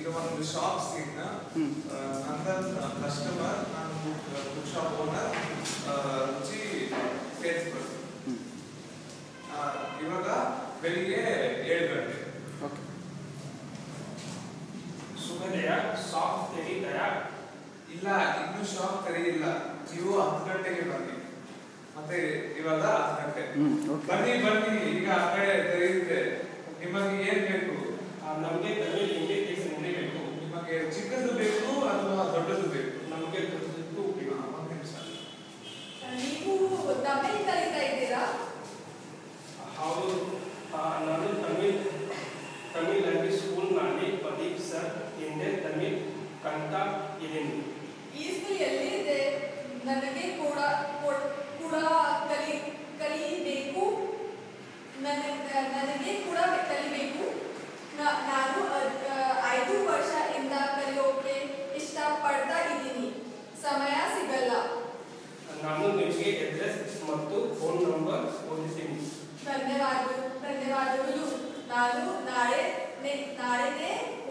ಈಗ ಒಂದು shop scene hmm. Nandan customer ನಾನು book shop owner Ruchi sales person hmm. ಇವಾಗ ಬೆಳಿಗ್ಗೆ ಏಳು ಗಂಟೆ ಓಕೆ ಶುಭೋದಯ ಶಾಪ್ ತೆರೀತಯಾ ಇಲ್ಲ ಇನ್ನು ಶಾಪ್ ತೆರೆಯಿಲ್ಲ ನೀವು ಹತ್ತು ಗಂಟೆಗೆ ಬನ್ನಿ ಮತ್ತೆ ಇವಾಗ ಹತ್ತು ಗಂಟೆ ಹ್ಮ್, okay. ಬನ್ನಿ ಬನ್ನಿ ಈಗ ಆ ಕಡೆ ತೆರೆಯುತ್ತೆ ನಿಮಗೆ ಏನ್ ಬೇಕು ನಮಗೆ ತಮಿಳ್ ಹಿಂದಿ ಟೇಸ್ಟ್ ಹಿಂದಿ ಬೇಕು ನಿಮಗೆ ಚಿಕ್ಕದು ಬೇಕು ಅಥವಾ ದೊಡ್ಡದು ಬೇಕು ನಮಗೆ ದೊಡ್ಡದು ಬೇಕು ಹಾ, ಒಂದ್ ನಿಮಿಷ ನೀವು ತಮಿಳ್ ಕಲಿತಾ ಇದ್ದೀರಾ ಹೌದು ಆ, ನಾನು ತಮಿಳ್ ತಮಿಳ್ ಲ್ಯಾಂಗ್ವೇಜ್ ಸ್ಕೂಲ್ನಲ್ಲಿ ಪ್ರದೀಪ್ ಸರ್ ಹಿಂದೆ ತಮಿಳ್ ಕಲಿತ ಇದ್ದೀನಿ ಈ ಸ್ಕೂಲ್ ಎಲ್ಲಿದೆ ನನಗೆ ಕೂಡ ಕೂಡ- ಕೂಡ ಕಲಿ ಕಲಿಬೇಕು ನನಗೆ ನನಗೆ ಕೂಡ ಕಲಿಬೇಕು ನ- ನಾನು ಅದ್- ಆ, ಐದು ವರ್ಷದಿಂದ ಕಲಿಯೋಕೆ ಇಷ್ಟಪಡ್ತಾ ಇದ್ದೀನಿ ಸಮಯ ಸಿಗಲ್ಲ ನಾನು ನಿಮಗೆ ಅಡ್ರೆಸ್ ಮತ್ತು ಫೋನ್ ನಂಬರ್ ಓದಿದ್ದೀನಿ ಧನ್ಯವಾದ ಧನ್ಯವಾದಗಳು ನಾನು ನಾಳೆ ನೆ- ನಾಳೆನೇ